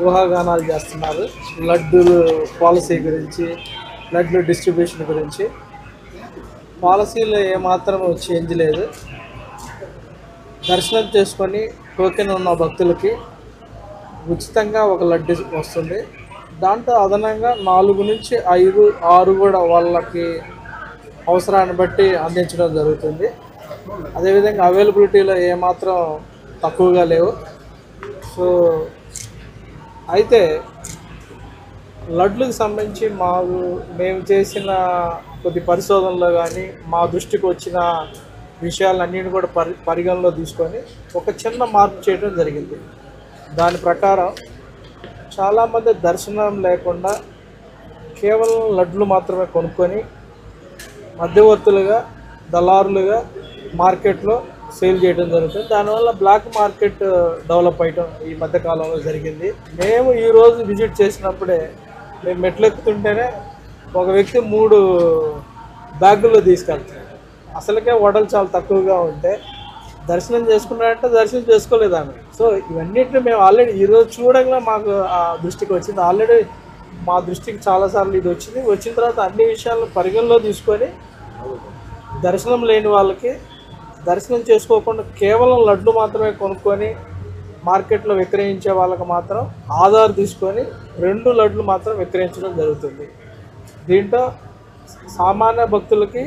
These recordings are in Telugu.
ఊహాగానాలు చేస్తున్నారు లడ్డూలు పాలసీ గురించి లడ్డు డిస్ట్రిబ్యూషన్ గురించి పాలసీలో ఏమాత్రం చేంజ్ లేదు దర్శనం చేసుకొని టోకెన్ ఉన్న భక్తులకి ఉచితంగా ఒక లడ్డు వస్తుంది దాంట్లో అదనంగా నాలుగు నుంచి ఐదు ఆరు కూడా వాళ్ళకి అవసరాన్ని బట్టి అందించడం జరుగుతుంది అదేవిధంగా అవైలబిలిటీలో ఏమాత్రం తక్కువగా లేవు సో అయితే లడ్లకు సంబంధించి మాకు మేము చేసిన కొద్ది పరిశోధనలో కానీ మా దృష్టికి వచ్చిన విషయాలన్నింటినీ కూడా పరి పరిగణలో తీసుకొని ఒక చిన్న మార్పు చేయడం జరిగింది దాని ప్రకారం చాలామంది దర్శనం లేకుండా కేవలం లడ్లు మాత్రమే కొనుక్కొని మధ్యవర్తులుగా దళారులుగా మార్కెట్లో సేల్ చేయడం జరుగుతుంది దానివల్ల బ్లాక్ మార్కెట్ డెవలప్ అయ్యడం ఈ మధ్య కాలంలో జరిగింది మేము ఈరోజు విజిట్ చేసినప్పుడే మేము మెట్లు ఎక్కుతుంటేనే ఒక వ్యక్తి మూడు బ్యాగుల్లో తీసుకెళ్తాడు అసలుకే వడలు చాలా తక్కువగా ఉంటే దర్శనం చేసుకున్నాడంటే దర్శనం చేసుకోలేదు ఆమె సో ఇవన్నిటిని మేము ఆల్రెడీ ఈరోజు చూడంగా మాకు ఆ దృష్టికి వచ్చింది ఆల్రెడీ మా దృష్టికి చాలాసార్లు ఇది వచ్చింది వచ్చిన తర్వాత అన్ని విషయాలను పరిగణలో తీసుకొని దర్శనం లేని వాళ్ళకి దర్శనం చేసుకోకుండా కేవలం లడ్డు మాత్రమే కొనుక్కొని మార్కెట్లో విక్రయించే వాళ్ళకి మాత్రం ఆధార్ తీసుకొని రెండు లడ్లు మాత్రం విక్రయించడం జరుగుతుంది దీంట్లో సామాన్య భక్తులకి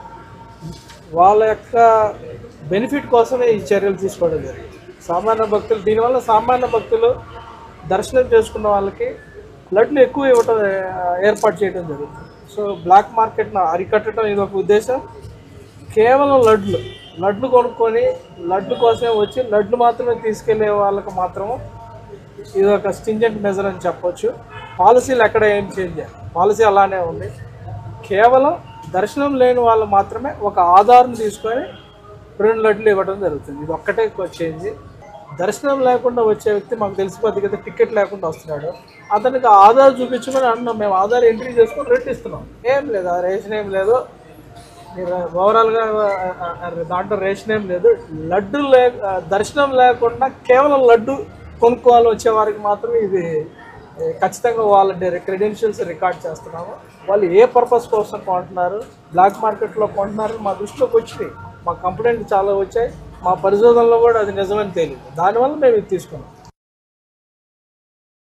వాళ్ళ యొక్క బెనిఫిట్ కోసమే ఈ చర్యలు తీసుకోవడం జరిగింది సామాన్య భక్తులు దీనివల్ల సామాన్య భక్తులు దర్శనం చేసుకున్న వాళ్ళకి లడ్లు ఎక్కువ ఇవ్వటం ఆ, ఏర్పాటు చేయడం జరుగుతుంది సో బ్లాక్ మార్కెట్ను అరికట్టడం ఇది ఒక ఉద్దేశం కేవలం లడ్లు లడ్లు కొనుక్కొని లడ్డు కోసమే వచ్చి లడ్లు మాత్రమే తీసుకెళ్లే వాళ్ళకి మాత్రము ఇది ఒక స్టింజెంట్ మెజర్ అని చెప్పొచ్చు పాలసీలు ఎక్కడ ఏం చేంజ్ పాలసీ అలానే ఉంది కేవలం దర్శనం లేని వాళ్ళు మాత్రమే ఒక ఆధార్ని తీసుకొని రెండు లడ్లు ఇవ్వడం జరుగుతుంది ఇది ఒక్కటే చేంజ్ దర్శనం లేకుండా వచ్చే వ్యక్తి మాకు తెలిసిపోద్ది కదా టికెట్ లేకుండా వస్తున్నాడు అతనికి ఆధార్ చూపించమని అన్నాం మేము ఆధార్ ఎంట్రీ చేసుకొని రేట్ ఇస్తున్నాం ఏం లేదు ఆ రేషన్ ఏం లేదు మీరు ఓవరాల్గా ఆ, ఆ, దాంట్లో రేషన్ ఏం లేదు లడ్డు లే ఆ, దర్శనం లేకుండా కేవలం లడ్డు కొనుక్కోవాలి వచ్చే వారికి మాత్రమే ఇది ఏ, ఖచ్చితంగా వాళ్ళ క్రెడెన్షియల్స్ రికార్డ్ చేస్తున్నాము వాళ్ళు ఏ పర్పస్ కోసం కొంటున్నారు బ్లాక్ మార్కెట్లో కొంటున్నారు మా దృష్టిలోకి వచ్చినాయి మా కంప్లైంట్ చాలా వచ్చాయి మా పరిశోధనలో కూడా అది నిజమని తేలింది దానివల్ల మేము ఇది తీసుకున్నాం